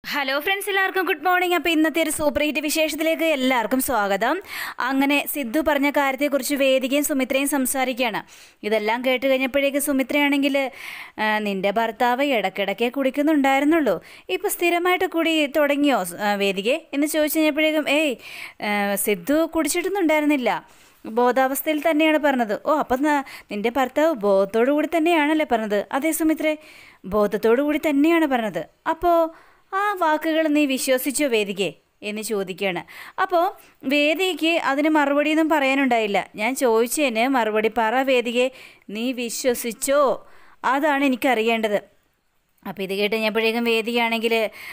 hello friends എല്ലാവർക്കും good morning അപ്പോൾ ഇന്നത്തെ ഒരു സൂപ്പർ ഹിറ്റ് വിശേഷത്തിലേക്ക് എല്ലാവർക്കും സ്വാഗതം അങ്ങനെ സിദ്ധു പറഞ്ഞ കാര്യത്തെക്കുറിച്ച് വേദികയും സുമിത്രയും സംസാരിക്കുകയാണ് ഇതെല്ലാം കേട്ട് കഴിഞ്ഞപ്പോഴേക്ക് സുമിത്രയാണെങ്കിൽ "ആ, നിന്റെ ഭർത്താവ് ഇടയ്ക്കിടയ്ക്കേ കുടിക്കുന്നുണ്ടായിരുന്നുള്ളൂ ഇപ്പോൾ സ്ഥിരമായിട്ട് കുടി തുടങ്ങിയോ ആ, വേദികെ എന്ന് ചോദിച്ചു കഴിഞ്ഞപ്പോഴേക്കും ഏയ് ആ, സിദ്ധു കുടിച്ചിട്ടൊന്നുണ്ടായിരുന്നില്ല ബോധാവസ്ഥയിൽ തന്നെയാണ് പറഞ്ഞത് ഓ അപ്പം ന- നിന്റെ ഭർത്താവ് ബോധത്തോടു കൂടി തന്നെയാണല്ലേ പറഞ്ഞത് അതേ സുമിത്രേ ബോധത്തോടു കൂടി തന്നെയാണ് പറഞ്ഞത് അപ്പോൾ ആ വാക്കുകൾ നീ വിശ്വസിച്ചോ വേദികെ എന്ന് ചോദിക്കുകയാണ് അപ്പോൾ വേദികയ്ക്ക് അതിന് മറുപടിയൊന്നും പറയാനുണ്ടായില്ല ഞാൻ ചോദിച്ചതിന് മറുപടി പറ വേദികെ നീ വിശ്വസിച്ചോ അതാണ് എനിക്കറിയേണ്ടത് അപ്പോൾ ഇത് കേട്ട് കഴിഞ്ഞപ്പോഴേക്കും വേദികയാണെങ്കിൽ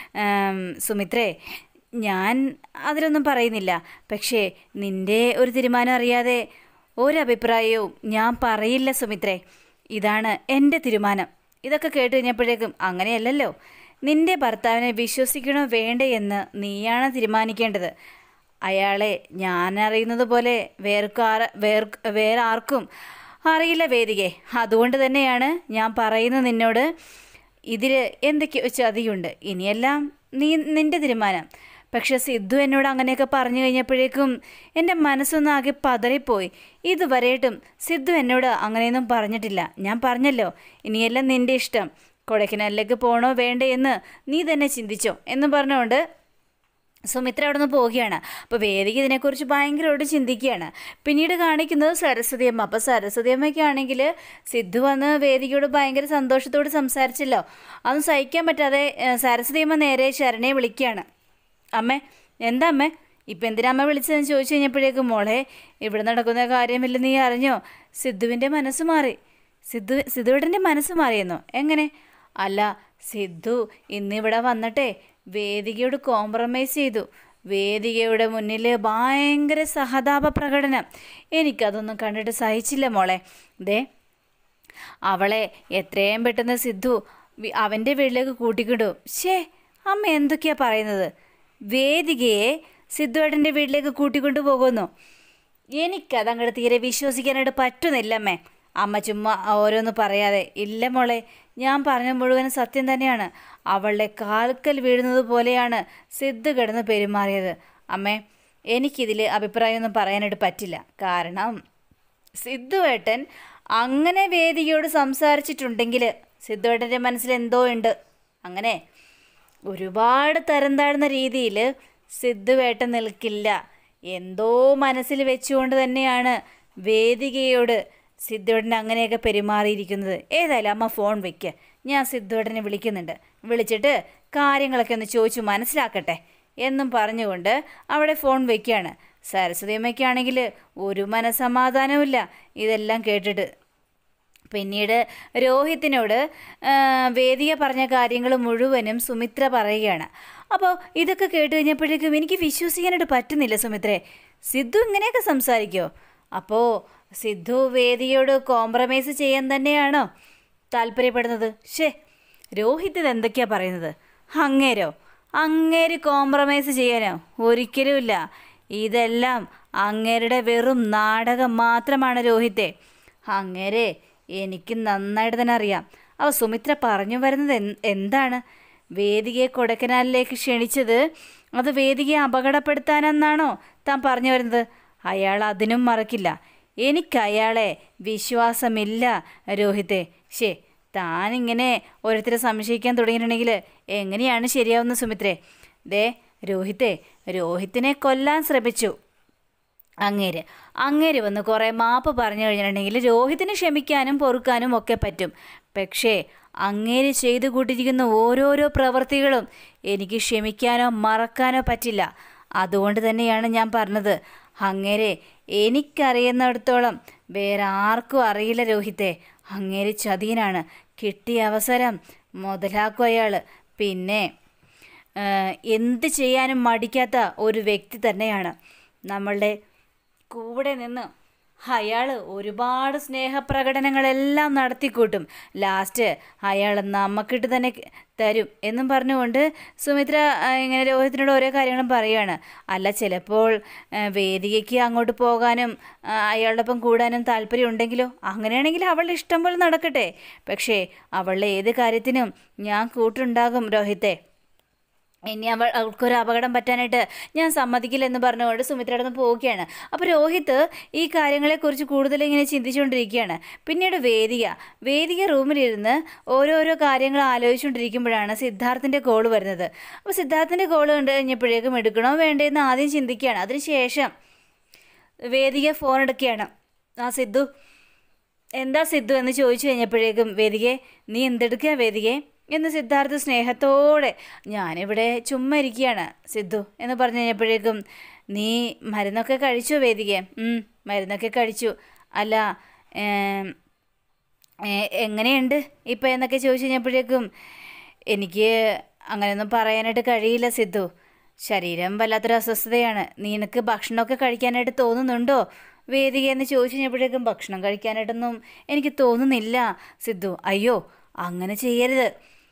സുമിത്രേ ഞാൻ അതിലൊന്നും പറയുന്നില്ല പക്ഷേ നിന്റെ ഒരു തീരുമാനം അറിയാതെ ഒരഭിപ്രായവും ഞാൻ പറയില്ല സുമിത്രേ ഇതാണ് എൻ്റെ തീരുമാനം ഇതൊക്കെ കേട്ട് കഴിഞ്ഞപ്പോഴേക്കും അങ്ങനെയല്ലല്ലോ നിന്റെ ഭർത്താവിനെ വിശ്വസിക്കണോ വേണ്ടേ എന്ന് നീയാണ് തീരുമാനിക്കേണ്ടത് അയാളെ ഞാൻ അറിയുന്നത് പോലെ വേർക്കാർ വേർ വേറെ ആർക്കും അറിയില്ല വേദികെ അതുകൊണ്ട് തന്നെയാണ് ഞാൻ പറയുന്നത് നിന്നോട് ഇതിൽ എന്തൊക്കെയോ ചതിയുണ്ട് ഇനിയെല്ലാം നീ നിന്റെ തീരുമാനം പക്ഷെ സിദ്ധു എന്നോട് അങ്ങനെയൊക്കെ പറഞ്ഞു കഴിഞ്ഞപ്പോഴേക്കും എൻ്റെ മനസ്സൊന്നാകെ പതറിപ്പോയി ഇതുവരെയായിട്ടും സിദ്ധു എന്നോട് അങ്ങനെയൊന്നും പറഞ്ഞിട്ടില്ല ഞാൻ പറഞ്ഞല്ലോ ഇനിയെല്ലാം നിന്റെ ഇഷ്ടം കൊടൈക്കനാലിലേക്ക് പോകണോ വേണ്ടേ എന്ന് നീ തന്നെ ചിന്തിച്ചോ എന്ന് പറഞ്ഞുകൊണ്ട് സുമിത്ര അവിടെ നിന്ന് പോവുകയാണ് അപ്പോൾ വേദിക ഇതിനെക്കുറിച്ച് ഭയങ്കരമായിട്ട് ചിന്തിക്കുകയാണ് പിന്നീട് കാണിക്കുന്നത് സരസ്വതി അമ്മ അപ്പോൾ സരസ്വതി അമ്മയ്ക്കാണെങ്കിൽ സിദ്ധു വന്ന് വേദികയോട് ഭയങ്കര സന്തോഷത്തോട് സംസാരിച്ചല്ലോ അതൊന്നും സഹിക്കാൻ പറ്റാതെ ഏഹ്, സരസ്വതി അമ്മ നേരെ ശരണയെ വിളിക്കുകയാണ് അമ്മേ എന്താ അമ്മേ ഇപ്പം എന്തിനാ അമ്മ വിളിച്ചതെന്ന് ചോദിച്ചു കഴിഞ്ഞപ്പോഴേക്കും മോളെ ഇവിടെ നടക്കുന്ന കാര്യമില്ല നീ അറിഞ്ഞോ സിദ്ധുവിൻ്റെ മനസ്സ് മാറി സിദ്ധു സിദ്ധുവേട്ടൻ്റെ മനസ്സ് മാറിയെന്നോ എങ്ങനെ അല്ല സിദ്ധു ഇന്നിവിടെ വന്നിട്ടേ വേദികയോട് കോംപ്രമൈസ് ചെയ്തു വേദികയുടെ മുന്നിൽ ഭയങ്കര സഹതാപ പ്രകടനം എനിക്കതൊന്നും കണ്ടിട്ട് സഹിച്ചില്ല മോളെ ദേ അവളെ എത്രയും പെട്ടെന്ന് സിദ്ധു വി- അവൻ്റെ വീട്ടിലേക്ക് കൂട്ടിക്കിടൂ ഷേ അമ്മ എന്തൊക്കെയാ പറയുന്നത് വേദികയെ സിദ്ധുവേട്ടൻ്റെ വീട്ടിലേക്ക് കൂട്ടിക്കൊണ്ടു പോകുന്നു എനിക്കത് അങ്ങോട്ട് തീരെ വിശ്വസിക്കാനായിട്ട് പറ്റുന്നില്ല അമ്മേ അമ്മ ചുമ്മാ ഓരോന്ന് പറയാതെ ഇല്ല മോളെ ഞാൻ പറഞ്ഞ മുഴുവൻ സത്യം തന്നെയാണ് അവളുടെ കാൽക്കൽ വീഴുന്നത് പോലെയാണ് സിദ്ധു കിടന്ന് പെരുമാറിയത് അമ്മേ എനിക്കിതിൽ അഭിപ്രായമൊന്നും പറയാനായിട്ട് പറ്റില്ല കാരണം സിദ്ധുവേട്ടൻ അങ്ങനെ വേദികയോട് സംസാരിച്ചിട്ടുണ്ടെങ്കിൽ സിദ്ധുവേട്ടൻ്റെ മനസ്സിൽ എന്തോ ഉണ്ട് അങ്ങനെ ഒരുപാട് തരം താഴ്ന്ന രീതിയിൽ സിദ്ധുവേട്ടൻ നിൽക്കില്ല എന്തോ മനസ്സിൽ വെച്ചുകൊണ്ട് തന്നെയാണ് വേദികയോട് സിദ്ധുവേട്ടൻ അങ്ങനെയൊക്കെ പെരുമാറിയിരിക്കുന്നത് ഏതായാലും അമ്മ ഫോൺ വയ്ക്കുക ഞാൻ സിദ്ധുവേട്ടനെ വിളിക്കുന്നുണ്ട് വിളിച്ചിട്ട് കാര്യങ്ങളൊക്കെ ഒന്ന് ചോദിച്ചു മനസ്സിലാക്കട്ടെ എന്നും പറഞ്ഞുകൊണ്ട് അവിടെ ഫോൺ വയ്ക്കുകയാണ് സരസ്വതി അമ്മയ്ക്കാണെങ്കിൽ ഒരു മനസമാധാനവുമില്ല ഇതെല്ലാം കേട്ടിട്ട് പിന്നീട് രോഹിത്തിനോട് ആ, വേദിക പറഞ്ഞ കാര്യങ്ങൾ മുഴുവനും സുമിത്ര പറയുകയാണ് അപ്പോൾ ഇതൊക്കെ കേട്ട് കഴിഞ്ഞപ്പോഴേക്കും എനിക്ക് വിശ്വസിക്കാനായിട്ട് പറ്റുന്നില്ല സുമിത്രേ സിദ്ധു ഇങ്ങനെയൊക്കെ സംസാരിക്കുമോ അപ്പോൾ സിദ്ധു വേദിയോട് കോംപ്രമൈസ് ചെയ്യാൻ തന്നെയാണോ താല്പര്യപ്പെടുന്നത് ഷേ രോഹിത് ഇത് എന്തൊക്കെയാ പറയുന്നത് അങ്ങേരോ അങ്ങേര് കോംപ്രമൈസ് ചെയ്യാനോ ഒരിക്കലുമില്ല ഇതെല്ലാം അങ്ങേരുടെ വെറും നാടകം മാത്രമാണ് രോഹിത്തെ അങ്ങേരെ എനിക്ക് നന്നായിട്ട് തന്നെ അറിയാം അവ സുമിത്ര പറഞ്ഞു വരുന്നത് എന്ത് എന്താണ് വേദികയെ കൊടക്കനാലിലേക്ക് ക്ഷണിച്ചത് അത് വേദികയെ അപകടപ്പെടുത്താനെന്നാണോ താൻ പറഞ്ഞു വരുന്നത് അയാൾ അതിനും മറക്കില്ല എനിക്ക് അയാളെ വിശ്വാസമില്ല രോഹിത്തെ ശേ താനിങ്ങനെ ഓരോരുത്തരെ സംശയിക്കാൻ തുടങ്ങിയിട്ടുണ്ടെങ്കിൽ എങ്ങനെയാണ് ശരിയാവുന്നത് സുമിത്രേ ദേ രോഹിത്തെ രോഹിത്തിനെ കൊല്ലാൻ ശ്രമിച്ചു അങ്ങേര് അങ്ങേര് വന്ന് കുറേ മാപ്പ് പറഞ്ഞു കഴിഞ്ഞിട്ടുണ്ടെങ്കിൽ രോഹിതിന് ക്ഷമിക്കാനും പൊറുക്കാനും ഒക്കെ പറ്റും പക്ഷേ അങ്ങേര് ചെയ്തു കൂട്ടിയിരിക്കുന്ന ഓരോരോ പ്രവൃത്തികളും എനിക്ക് ക്ഷമിക്കാനോ മറക്കാനോ പറ്റില്ല അതുകൊണ്ട് തന്നെയാണ് ഞാൻ പറഞ്ഞത് അങ്ങേരെ എനിക്കറിയുന്നിടത്തോളം വേറെ ആർക്കും അറിയില്ല രോഹിത്തെ അങ്ങേര് ചതിയനാണ് കിട്ടിയ അവസരം മുതലാക്കും അയാൾ പിന്നെ ഏഹ്, എന്ത് ചെയ്യാനും മടിക്കാത്ത ഒരു വ്യക്തി തന്നെയാണ് നമ്മളുടെ കൂടെ നിന്ന് അയാൾ ഒരുപാട് സ്നേഹപ്രകടനങ്ങളെല്ലാം നടത്തിക്കൂട്ടും ലാസ്റ്റ് അയാൾ നമുക്കിട്ട് തന്നെ തരും എന്നും പറഞ്ഞുകൊണ്ട് സുമിത്ര ആ, ഇങ്ങനെ രോഹിത്തിനോട് ഓരോ കാര്യങ്ങളും പറയുകയാണ് അല്ല ചിലപ്പോൾ ആ, വേദികയ്ക്ക് അങ്ങോട്ട് പോകാനും ആ, അയാളുടെ ഒപ്പം കൂടാനും താല്പര്യം ഉണ്ടെങ്കിലോ അങ്ങനെയാണെങ്കിൽ അവളുടെ ഇഷ്ടം പോലെ നടക്കട്ടെ പക്ഷേ അവളുടെ ഏത് കാര്യത്തിനും ഞാൻ കൂട്ടുണ്ടാകും രോഹിത്തെ ഇനി അവൾ അവൾക്കൊരു അപകടം പറ്റാനായിട്ട് ഞാൻ സമ്മതിക്കില്ലെന്ന് പറഞ്ഞുകൊണ്ട് സുമിത്രയുടെ നിന്ന് പോവുകയാണ് അപ്പോൾ രോഹിത് ഈ കാര്യങ്ങളെക്കുറിച്ച് കൂടുതൽ ഇങ്ങനെ ചിന്തിച്ചുകൊണ്ടിരിക്കുകയാണ് പിന്നീട് വേദിക വേദിക റൂമിലിരുന്ന് ഓരോരോ കാര്യങ്ങൾ ആലോചിച്ചുകൊണ്ടിരിക്കുമ്പോഴാണ് സിദ്ധാർത്ഥിൻ്റെ കോൾ വരുന്നത് അപ്പോൾ സിദ്ധാർത്ഥിൻ്റെ കോൾ കണ്ട് കഴിഞ്ഞപ്പോഴേക്കും എടുക്കണോ വേണ്ടേന്ന് ആദ്യം ചിന്തിക്കുകയാണ് അതിനുശേഷം വേദിക ഫോൺ എടുക്കുകയാണ് ആ സിദ്ധു എന്താ സിദ്ധു എന്ന് ചോദിച്ചു കഴിഞ്ഞപ്പോഴേക്കും വേദികെ നീ എന്തെടുക്കുക വേദികെ എന്ന് സിദ്ധാർത്ഥ സ്നേഹത്തോടെ ഞാനിവിടെ ചുമ്മാ ഇരിക്കുകയാണ് സിദ്ധു എന്ന് പറഞ്ഞു കഴിഞ്ഞപ്പോഴേക്കും നീ മരുന്നൊക്കെ കഴിച്ചോ വേദികെ ഉം, മരുന്നൊക്കെ കഴിച്ചു അല്ല ഏം, ഏ, എങ്ങനെയുണ്ട് ഇപ്പം എന്നൊക്കെ ചോദിച്ചു കഴിഞ്ഞപ്പോഴേക്കും എനിക്ക് അങ്ങനെയൊന്നും പറയാനായിട്ട് കഴിയില്ല സിദ്ധു ശരീരം വല്ലാത്തൊരു അസ്വസ്ഥതയാണ് നിനക്ക് ഭക്ഷണമൊക്കെ കഴിക്കാനായിട്ട് തോന്നുന്നുണ്ടോ വേദിക എന്ന് ചോദിച്ചു കഴിഞ്ഞപ്പോഴേക്കും ഭക്ഷണം കഴിക്കാനായിട്ടൊന്നും എനിക്ക് തോന്നുന്നില്ല സിദ്ധു അയ്യോ അങ്ങനെ ചെയ്യരുത്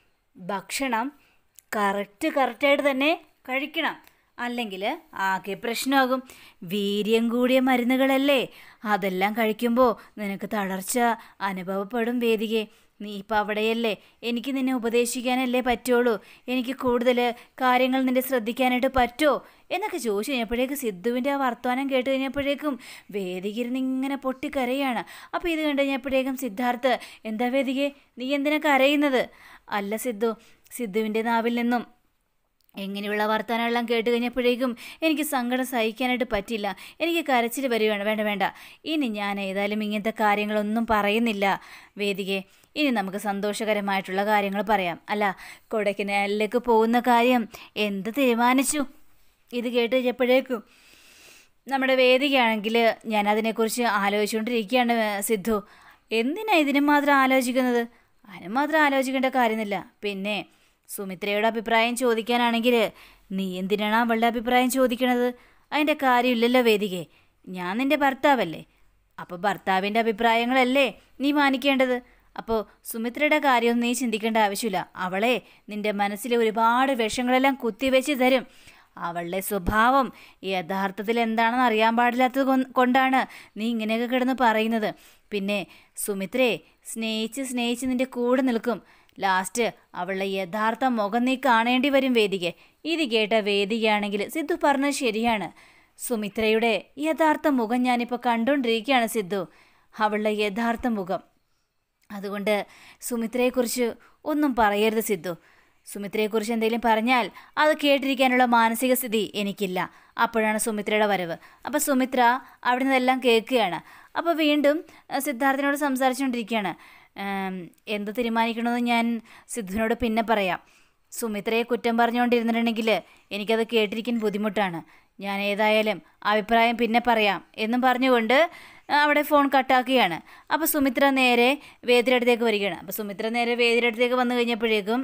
ഭക്ഷണം കറക്റ്റ് കറക്റ്റായിട്ട് തന്നെ കഴിക്കണം അല്ലെങ്കിൽ ആകെ പ്രശ്നമാകും വീര്യം കൂടിയ മരുന്നുകളല്ലേ അതെല്ലാം കഴിക്കുമ്പോൾ നിനക്ക് തളർച്ച അനുഭവപ്പെടും വേദികെ നീ ഇപ്പം അവിടെയല്ലേ എനിക്ക് നിന്നെ ഉപദേശിക്കാനല്ലേ പറ്റുള്ളൂ എനിക്ക് കൂടുതൽ കാര്യങ്ങൾ നിന്നെ ശ്രദ്ധിക്കാനായിട്ട് പറ്റുമോ എന്നൊക്കെ ചോദിച്ചു കഴിഞ്ഞപ്പോഴേക്ക് സിദ്ധുവിൻ്റെ ആ വർത്തമാനം കേട്ട് കഴിഞ്ഞപ്പോഴേക്കും വേദികിരുന്ന് ഇങ്ങനെ പൊട്ടിക്കരയാണ് അപ്പോൾ ഇത് കണ്ടു കഴിഞ്ഞപ്പോഴേക്കും സിദ്ധാർത്ഥ് എന്താ വേദികെ നീ എന്തിനാ കരയുന്നത് അല്ല സിദ്ധു സിദ്ധുവിൻ്റെ നാവിൽ നിന്നും എങ്ങനെയുള്ള വർത്തമാനമെല്ലാം കേട്ട് കഴിഞ്ഞപ്പോഴേക്കും എനിക്ക് സങ്കടം സഹിക്കാനായിട്ട് പറ്റില്ല എനിക്ക് കരച്ചിൽ വരികയാണ് വേണ്ട വേണ്ട ഇനി ഞാൻ ഏതായാലും ഇങ്ങനത്തെ കാര്യങ്ങളൊന്നും പറയുന്നില്ല വേദികെ ഇനി നമുക്ക് സന്തോഷകരമായിട്ടുള്ള കാര്യങ്ങൾ പറയാം അല്ല കൊടൈക്കനാലിലേക്ക് പോകുന്ന കാര്യം എന്ത് തീരുമാനിച്ചു ഇത് കേട്ട് കഴിഞ്ഞപ്പോഴേക്കും നമ്മുടെ വേദികയാണെങ്കിൽ ഞാൻ അതിനെക്കുറിച്ച് ആലോചിച്ചുകൊണ്ടിരിക്കുകയാണ് സിദ്ധു എന്തിനാ ഇതിന് മാത്രം ആലോചിക്കുന്നത് അതിന് മാത്രം ആലോചിക്കേണ്ട കാര്യമൊന്നുമില്ല പിന്നെ സുമിത്രയുടെ അഭിപ്രായം ചോദിക്കാനാണെങ്കിൽ നീ എന്തിനാണ് അവളുടെ അഭിപ്രായം ചോദിക്കണത് അതിൻ്റെ കാര്യമില്ലല്ലോ വേദികെ ഞാൻ നിന്റെ ഭർത്താവല്ലേ അപ്പോൾ ഭർത്താവിൻ്റെ അഭിപ്രായങ്ങളല്ലേ നീ മാനിക്കേണ്ടത് അപ്പോൾ സുമിത്രയുടെ കാര്യമൊന്നും നീ ചിന്തിക്കേണ്ട ആവശ്യമില്ല അവളെ നിന്റെ മനസ്സിലെ ഒരുപാട് വിഷങ്ങളെല്ലാം കുത്തിവെച്ച് തരും അവളുടെ സ്വഭാവം യഥാർത്ഥത്തിൽ എന്താണെന്ന് അറിയാൻ പാടില്ലാത്തത് കൊ- കൊണ്ടാണ് നീ ഇങ്ങനെയൊക്കെ കിടന്ന് പറയുന്നത് പിന്നെ സുമിത്രയെ സ്നേഹിച്ച് സ്നേഹിച്ച് നിന്റെ കൂടെ നിൽക്കും ലാസ്റ്റ് അവളുടെ യഥാർത്ഥ മുഖം നീ കാണേണ്ടി വരും വേദികെ ഇത് കേട്ട വേദികയാണെങ്കിൽ സിദ്ധു പറഞ്ഞത് ശരിയാണ് സുമിത്രയുടെ യഥാർത്ഥ മുഖം ഞാനിപ്പോൾ കണ്ടുകൊണ്ടിരിക്കുകയാണ് സിദ്ധു അവളുടെ യഥാർത്ഥ മുഖം അതുകൊണ്ട് സുമിത്രയെക്കുറിച്ച് ഒന്നും പറയരുത് സിദ്ധു സുമിത്രയെക്കുറിച്ച് എന്തെങ്കിലും പറഞ്ഞാൽ അത് കേട്ടിരിക്കാനുള്ള മാനസിക സ്ഥിതി എനിക്കില്ല അപ്പോഴാണ് സുമിത്രയുടെ വരവ് അപ്പോൾ സുമിത്ര അവിടെ നിന്നെല്ലാം കേൾക്കുകയാണ് അപ്പോൾ വീണ്ടും അഹ് സിദ്ധാർത്ഥിനോട് സംസാരിച്ചുകൊണ്ടിരിക്കുകയാണ് ഉം, എന്ത് തീരുമാനിക്കണമെന്ന് ഞാൻ സിദ്ധുവിനോട് പിന്നെ പറയാം സുമിത്രയെ കുറ്റം പറഞ്ഞുകൊണ്ടിരുന്നിട്ടുണ്ടെങ്കിൽ എനിക്കത് കേട്ടിരിക്കാൻ ബുദ്ധിമുട്ടാണ് ഞാൻ ഏതായാലും അഭിപ്രായം പിന്നെ പറയാം എന്നും പറഞ്ഞുകൊണ്ട് അവിടെ ഫോൺ കട്ടാക്കുകയാണ് അപ്പോൾ സുമിത്ര നേരെ വേദിയുടെ അടുത്തേക്ക് വരികയാണ് അപ്പോൾ സുമിത്ര നേരെ വേദിയുടെ അടുത്തേക്ക് വന്നു കഴിഞ്ഞപ്പോഴേക്കും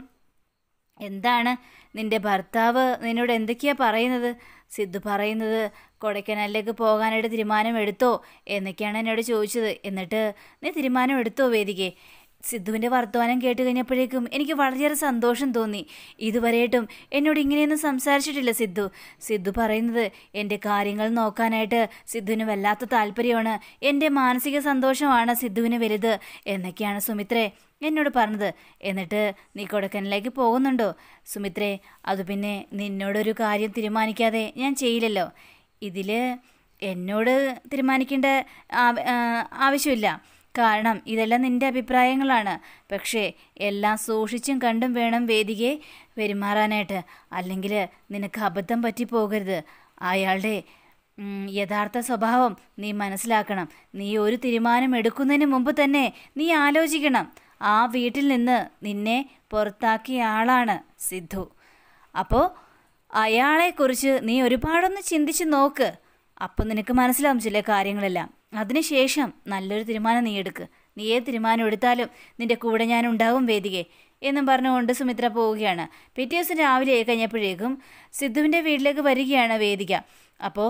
എന്താണ് നിന്റെ ഭർത്താവ് നിന്നോട് എന്തൊക്കെയാ പറയുന്നത് സിദ്ധു പറയുന്നത് കൊടൈക്കനാലിലേക്ക് പോകാനായിട്ട് തീരുമാനം എടുത്തോ എന്നൊക്കെയാണ് എന്നോട് ചോദിച്ചത് എന്നിട്ട് നീ തീരുമാനം എടുത്തോ വേദികെ സിദ്ധുവിൻ്റെ വർത്തമാനം കേട്ട് കഴിഞ്ഞപ്പോഴേക്കും എനിക്ക് വളരെയേറെ സന്തോഷം തോന്നി ഇതുവരെയായിട്ടും എന്നോട് ഇങ്ങനെയൊന്നും സംസാരിച്ചിട്ടില്ല സിദ്ധു സിദ്ധു പറയുന്നത് എൻ്റെ കാര്യങ്ങൾ നോക്കാനായിട്ട് സിദ്ധുവിന് വല്ലാത്ത താല്പര്യമാണ് എൻ്റെ മാനസിക സന്തോഷമാണ് സിദ്ധുവിന് വലുത് എന്നൊക്കെയാണ് സുമിത്രേ എന്നോട് പറഞ്ഞത് എന്നിട്ട് നീ കൊടക്കനിലേക്ക് പോകുന്നുണ്ടോ സുമിത്രേ അത് പിന്നെ നിന്നോടൊരു കാര്യം തീരുമാനിക്കാതെ ഞാൻ ചെയ്യില്ലല്ലോ ഇതിൽ എന്നോട് തീരുമാനിക്കേണ്ട ആവ- ആ, ആവശ്യമില്ല കാരണം ഇതെല്ലാം നിന്റെ അഭിപ്രായങ്ങളാണ് പക്ഷേ എല്ലാം സൂക്ഷിച്ചും കണ്ടും വേണം വേദികയെ പെരുമാറാനായിട്ട് അല്ലെങ്കിൽ നിനക്ക് അബദ്ധം പറ്റിപ്പോകരുത് അയാളുടെ ഉം, യഥാർത്ഥ സ്വഭാവം നീ മനസ്സിലാക്കണം നീ ഒരു തീരുമാനം എടുക്കുന്നതിന് മുമ്പ് തന്നെ നീ ആലോചിക്കണം ആ വീട്ടിൽ നിന്ന് നിന്നെ പുറത്താക്കിയ ആളാണ് സിദ്ധു അപ്പോൾ അയാളെക്കുറിച്ച് നീ ഒരുപാടൊന്ന് ചിന്തിച്ച് നോക്ക് അപ്പം നിനക്ക് മനസ്സിലാവും ചില കാര്യങ്ങളെല്ലാം അതിനുശേഷം നല്ലൊരു തീരുമാനം നീ എടുക്ക് നീ ഏത് തീരുമാനം എടുത്താലും നിന്റെ കൂടെ ഞാൻ ഉണ്ടാവും വേദികെ എന്നും പറഞ്ഞുകൊണ്ട് സുമിത്ര പോവുകയാണ് പിറ്റേ ദിവസം രാവിലെ ആയി കഴിഞ്ഞപ്പോഴേക്കും സിദ്ധുവിൻ്റെ വീട്ടിലേക്ക് വരികയാണ് വേദിക അപ്പോൾ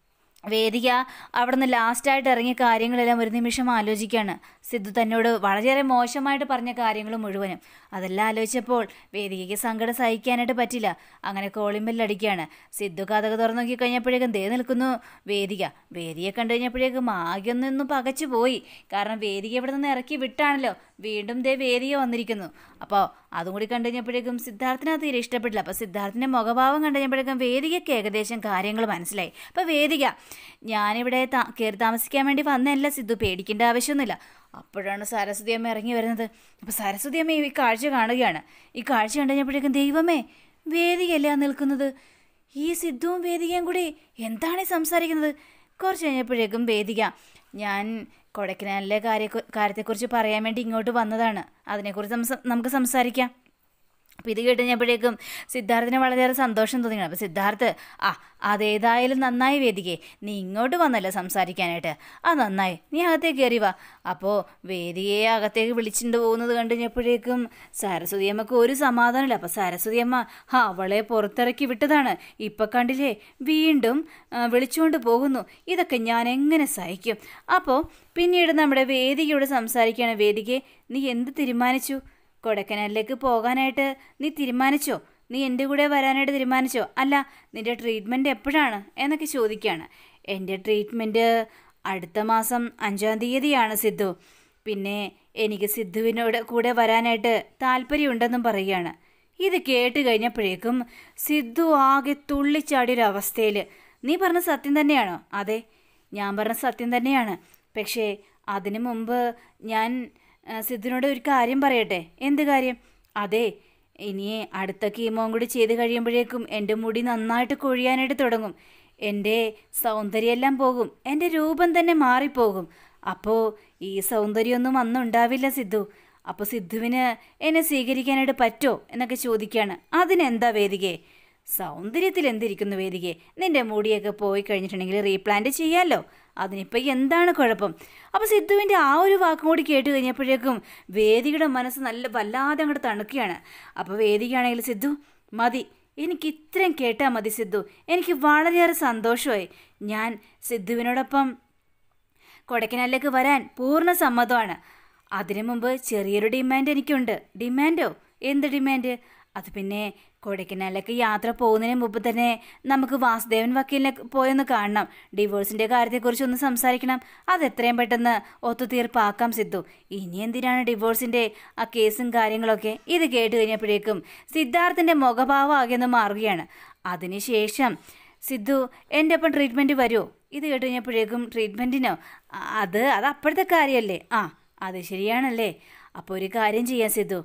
വേദിക അവിടെ നിന്ന് ലാസ്റ്റായിട്ട് ഇറങ്ങിയ കാര്യങ്ങളെല്ലാം ഒരു നിമിഷം ആലോചിക്കുകയാണ് സിദ്ധു തന്നോട് വളരെയേറെ മോശമായിട്ട് പറഞ്ഞ കാര്യങ്ങൾ മുഴുവനും അതെല്ലാം ആലോചിച്ചപ്പോൾ വേദികയ്ക്ക് സങ്കടം സഹിക്കാനായിട്ട് പറ്റില്ല അങ്ങനെ കോളിമ്പല്ലടിക്കുകയാണ് സിദ്ധു കഥക തുറന്നു നോക്കി കഴിഞ്ഞപ്പോഴേക്കും ദേ നിൽക്കുന്നു വേദിക വേദിയെ കണ്ടു കഴിഞ്ഞപ്പോഴേക്കും ആകെ ഒന്നും പകച്ചു പോയി കാരണം വേദിക ഇവിടെ നിന്ന് ഇറക്കി വിട്ടാണല്ലോ വീണ്ടും ദേ വേദിയെ വന്നിരിക്കുന്നു അപ്പോൾ അതും കൂടി കണ്ടു കഴിഞ്ഞപ്പോഴേക്കും സിദ്ധാർത്ഥിന് അത് തീരെ ഇഷ്ടപ്പെട്ടില്ല അപ്പോൾ സിദ്ധാർത്ഥിൻ്റെ മുഖഭാവം കണ്ടു കഴിഞ്ഞപ്പോഴേക്കും വേദികയ്ക്ക് ഏകദേശം കാര്യങ്ങൾ മനസ്സിലായി അപ്പോൾ വേദിക ഞാനിവിടെ താ കയറി താമസിക്കാൻ വേണ്ടി വന്നതല്ല സിദ്ധു പേടിക്കേണ്ട ആവശ്യമൊന്നുമില്ല അപ്പോഴാണ് സരസ്വതി അമ്മ ഇറങ്ങി വരുന്നത് അപ്പോൾ സരസ്വതി അമ്മ ഈ കാഴ്ച കാണുകയാണ് ഈ കാഴ്ച കണ്ടു കഴിഞ്ഞപ്പോഴേക്കും ദൈവമേ വേദികയല്ലേ ആ നിൽക്കുന്നത് ഈ സിദ്ധുവും വേദികയും കൂടി എന്താണ് ഈ സംസാരിക്കുന്നത് കുറച്ച് കഴിഞ്ഞപ്പോഴേക്കും വേദിക ഞാൻ കൊടൈക്കനാലിലെ കാര്യ കാര്യത്തെക്കുറിച്ച് പറയാൻ വേണ്ടി ഇങ്ങോട്ട് വന്നതാണ് അതിനെക്കുറിച്ച് സംസ നമുക്ക് സംസാരിക്കാം അപ്പോൾ ഇത് കേട്ട് കഴിഞ്ഞപ്പോഴേക്കും സിദ്ധാർത്ഥിന് വളരെയേറെ സന്തോഷം തോന്നിയാണ് അപ്പോൾ സിദ്ധാർത്ഥ് ആ അതേതായാലും നന്നായി വേദികെ നീ ഇങ്ങോട്ട് വന്നല്ലോ സംസാരിക്കാനായിട്ട് ആ നന്നായി നീ അകത്തേക്ക് കയറി വാ അപ്പോൾ വേദികയെ അകത്തേക്ക് വിളിച്ചിട്ട് പോകുന്നത് കണ്ടു കഴിഞ്ഞപ്പോഴേക്കും സരസ്വതി അമ്മക്ക് ഒരു സമാധാനമില്ല അപ്പോൾ സരസ്വതി അമ്മ ആ അവളെ പുറത്തിറക്കി വിട്ടതാണ് ഇപ്പം കണ്ടില്ലേ വീണ്ടും ആ, വിളിച്ചുകൊണ്ട് പോകുന്നു ഇതൊക്കെ ഞാൻ എങ്ങനെ സഹിക്കും അപ്പോൾ പിന്നീട് നമ്മുടെ വേദികയോട് സംസാരിക്കുകയാണ് വേദികയെ നീ എന്ത് തീരുമാനിച്ചു കൊടൈക്കനാലിലേക്ക് പോകാനായിട്ട് നീ തീരുമാനിച്ചോ നീ എൻ്റെ കൂടെ വരാനായിട്ട് തീരുമാനിച്ചോ അല്ല നിന്റെ ട്രീറ്റ്മെൻറ്റ് എപ്പോഴാണ് എന്നൊക്കെ ചോദിക്കുകയാണ് എൻ്റെ ട്രീറ്റ്മെൻറ്റ് അടുത്ത മാസം അഞ്ചാം തീയതിയാണ് സിദ്ധു പിന്നെ എനിക്ക് സിദ്ധുവിനോട് കൂടെ വരാനായിട്ട് താല്പര്യമുണ്ടെന്നും പറയുകയാണ് ഇത് കേട്ട് കഴിഞ്ഞപ്പോഴേക്കും സിദ്ധു ആകെ തുള്ളിച്ചാടിയൊരവസ്ഥയിൽ നീ പറഞ്ഞ സത്യം തന്നെയാണോ അതെ ഞാൻ പറഞ്ഞ സത്യം തന്നെയാണ് പക്ഷേ അതിനു മുമ്പ് ഞാൻ ആ, സിദ്ധുവിനോട് ഒരു കാര്യം പറയട്ടെ എന്ത് കാര്യം അതെ ഇനി അടുത്ത കീമോം കൂടി ചെയ്ത് കഴിയുമ്പോഴേക്കും എൻ്റെ മുടി നന്നായിട്ട് കൊഴിയാനായിട്ട് തുടങ്ങും എൻ്റെ സൗന്ദര്യമെല്ലാം പോകും എൻ്റെ രൂപം തന്നെ മാറിപ്പോകും അപ്പോൾ ഈ സൗന്ദര്യമൊന്നും അന്നുണ്ടാവില്ല സിദ്ധു അപ്പോൾ സിദ്ധുവിന് എന്നെ സ്വീകരിക്കാനായിട്ട് പറ്റോ എന്നൊക്കെ ചോദിക്കുകയാണ് അതിനെന്താ വേദികയെ സൗന്ദര്യത്തിൽ എന്തിരിക്കുന്നു വേദികയെ നിന്റെ മുടിയൊക്കെ പോയി കഴിഞ്ഞിട്ടുണ്ടെങ്കിൽ റീപ്ലാന്റ് ചെയ്യാമല്ലോ അതിനിപ്പോൾ എന്താണ് കുഴപ്പം അപ്പോൾ സിദ്ധുവിൻ്റെ ആ ഒരു വാക്കും കൂടി കേട്ട് കഴിഞ്ഞപ്പോഴേക്കും വേദിയുടെ മനസ്സ് നല്ല വല്ലാതെ അങ്ങോട്ട് തണുക്കുകയാണ് അപ്പോൾ വേദികയാണെങ്കിൽ സിദ്ധു മതി എനിക്ക് ഇത്രയും കേട്ടാൽ മതി സിദ്ധു എനിക്ക് വളരെയേറെ സന്തോഷമായി ഞാൻ സിദ്ധുവിനോടൊപ്പം കൊടൈക്കനാലിലേക്ക് വരാൻ പൂർണ്ണ സമ്മതമാണ് അതിനു മുമ്പ് ചെറിയൊരു ഡിമാൻഡ് എനിക്കുണ്ട് ഡിമാൻഡോ എന്ത് ഡിമാൻഡ് അത് പിന്നെ കൊടൈക്കനാലിലേക്ക് യാത്ര പോകുന്നതിന് മുമ്പ് തന്നെ നമുക്ക് വാസുദേവൻ വക്കീലിനെ പോയൊന്ന് കാണണം ഡിവോഴ്സിൻ്റെ കാര്യത്തെക്കുറിച്ച് ഒന്ന് സംസാരിക്കണം അത് എത്രയും പെട്ടെന്ന് ഒത്തുതീർപ്പാക്കാം സിദ്ധു ഇനി എന്തിനാണ് ഡിവോഴ്സിൻ്റെ ആ കേസും കാര്യങ്ങളൊക്കെ ഇത് കേട്ട് കഴിഞ്ഞപ്പോഴേക്കും സിദ്ധാർത്ഥിൻ്റെ മുഖഭാവം ആകെ ഒന്ന് മാറുകയാണ് അതിനുശേഷം സിദ്ധു എൻ്റെ ഒപ്പം ട്രീറ്റ്മെൻറ്റ് വരുമോ ഇത് കേട്ട് കഴിഞ്ഞപ്പോഴേക്കും ട്രീറ്റ്മെൻറ്റിനോ ആ, അത് അത് അപ്പോഴത്തെ കാര്യമല്ലേ ആ അത് ശരിയാണല്ലേ അപ്പോൾ ഒരു കാര്യം ചെയ്യാം സിദ്ധു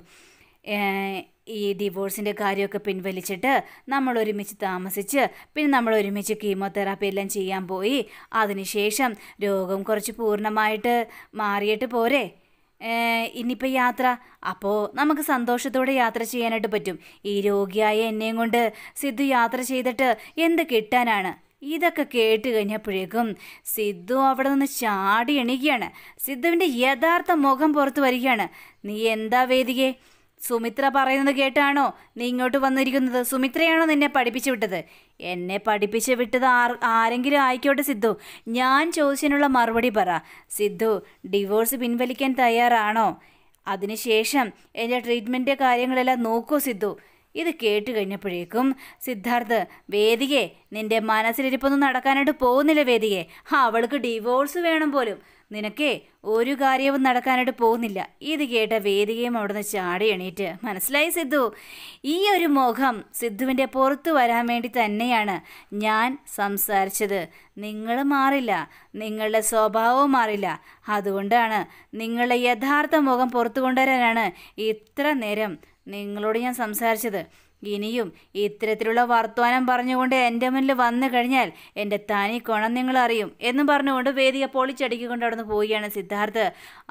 ഏഹ്, ഈ ഡിവോഴ്സിൻ്റെ കാര്യമൊക്കെ പിൻവലിച്ചിട്ട് നമ്മൾ ഒരുമിച്ച് താമസിച്ച് പിന്നെ നമ്മൾ ഒരുമിച്ച് കീമോതെറാപ്പി എല്ലാം ചെയ്യാൻ പോയി അതിനുശേഷം രോഗം കുറച്ച് പൂർണ്ണമായിട്ട് മാറിയിട്ട് പോരെ ഏഹ്, ഇനിയിപ്പോൾ യാത്ര അപ്പോൾ നമുക്ക് സന്തോഷത്തോടെ യാത്ര ചെയ്യാനായിട്ട് പറ്റും ഈ രോഗിയായ എന്നെയും കൊണ്ട് സിദ്ധു യാത്ര ചെയ്തിട്ട് എന്ത് കിട്ടാനാണ് ഇതൊക്കെ കേട്ട് കഴിഞ്ഞപ്പോഴേക്കും സിദ്ധു അവിടെ നിന്ന് ചാടി എണീക്കുകയാണ് സിദ്ധുവിൻ്റെ യഥാർത്ഥ മുഖം പുറത്തു വരികയാണ് നീ എന്താ വേദികെ സുമിത്ര പറയുന്നത് കേട്ടാണോ നീ ഇങ്ങോട്ട് വന്നിരിക്കുന്നത് സുമിത്രയാണോ നിന്നെ പഠിപ്പിച്ചു വിട്ടത് എന്നെ പഠിപ്പിച്ച് വിട്ടത് ആർ ആരെങ്കിലും ആയിക്കോട്ടെ സിദ്ധു ഞാൻ ചോദിച്ചതിനുള്ള മറുപടി പറ സിദ്ധു ഡിവോഴ്സ് പിൻവലിക്കാൻ തയ്യാറാണോ അതിനുശേഷം എൻ്റെ ട്രീറ്റ്മെൻറ്റ് കാര്യങ്ങളെല്ലാം നോക്കൂ സിദ്ധു ഇത് കേട്ട് കഴിഞ്ഞപ്പോഴേക്കും സിദ്ധാർത്ഥ് വേദികെ നിന്റെ മനസ്സിലിരിപ്പൊന്നും നടക്കാനായിട്ട് പോകുന്നില്ല വേദികെ ഹാ അവൾക്ക് ഡിവോഴ്സ് വേണം പോലും നിനക്കേ ഒരു കാര്യവും നടക്കാനായിട്ട് പോകുന്നില്ല ഇത് കേട്ട വേദികയും അവിടുന്ന് ചാടി എണീറ്റ് മനസ്സിലായി സിദ്ധു ഈ ഒരു മുഖം സിദ്ധുവിൻ്റെ പുറത്തു വരാൻ വേണ്ടി തന്നെയാണ് ഞാൻ സംസാരിച്ചത് നിങ്ങൾ മാറില്ല നിങ്ങളുടെ സ്വഭാവവും മാറില്ല അതുകൊണ്ടാണ് നിങ്ങളുടെ യഥാർത്ഥ മുഖം പുറത്തു കൊണ്ടുവരാനാണ് ഇത്ര നേരം നിങ്ങളോട് ഞാൻ സംസാരിച്ചത് ഇനിയും ഇത്തരത്തിലുള്ള വർത്തമാനം പറഞ്ഞുകൊണ്ട് എൻ്റെ മുന്നിൽ വന്നു കഴിഞ്ഞാൽ എൻ്റെ തനി കുണം നിങ്ങൾ അറിയും എന്നും പറഞ്ഞുകൊണ്ട് വേദിക പൊളിച്ചടിക്കൊണ്ട് അവിടെ നിന്ന് പോവുകയാണ് സിദ്ധാർത്ഥ്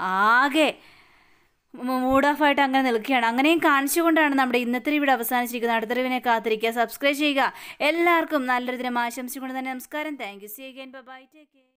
ആകെ മൂഡ് ഓഫ് ആയിട്ട് അങ്ങനെ നിൽക്കുകയാണ് അങ്ങനെയും കാണിച്ചുകൊണ്ടാണ് നമ്മുടെ ഇന്നത്തെ ഇവിടെ അവസാനിച്ചിരിക്കുന്നത് അടുത്ത റിവിനെ കാത്തിരിക്കുക സബ്സ്ക്രൈബ് ചെയ്യുക എല്ലാവർക്കും നല്ലൊരു ദിനം ആശംസിച്ചുകൊണ്ട് തന്നെ നമസ്കാരം thank you see again bye take care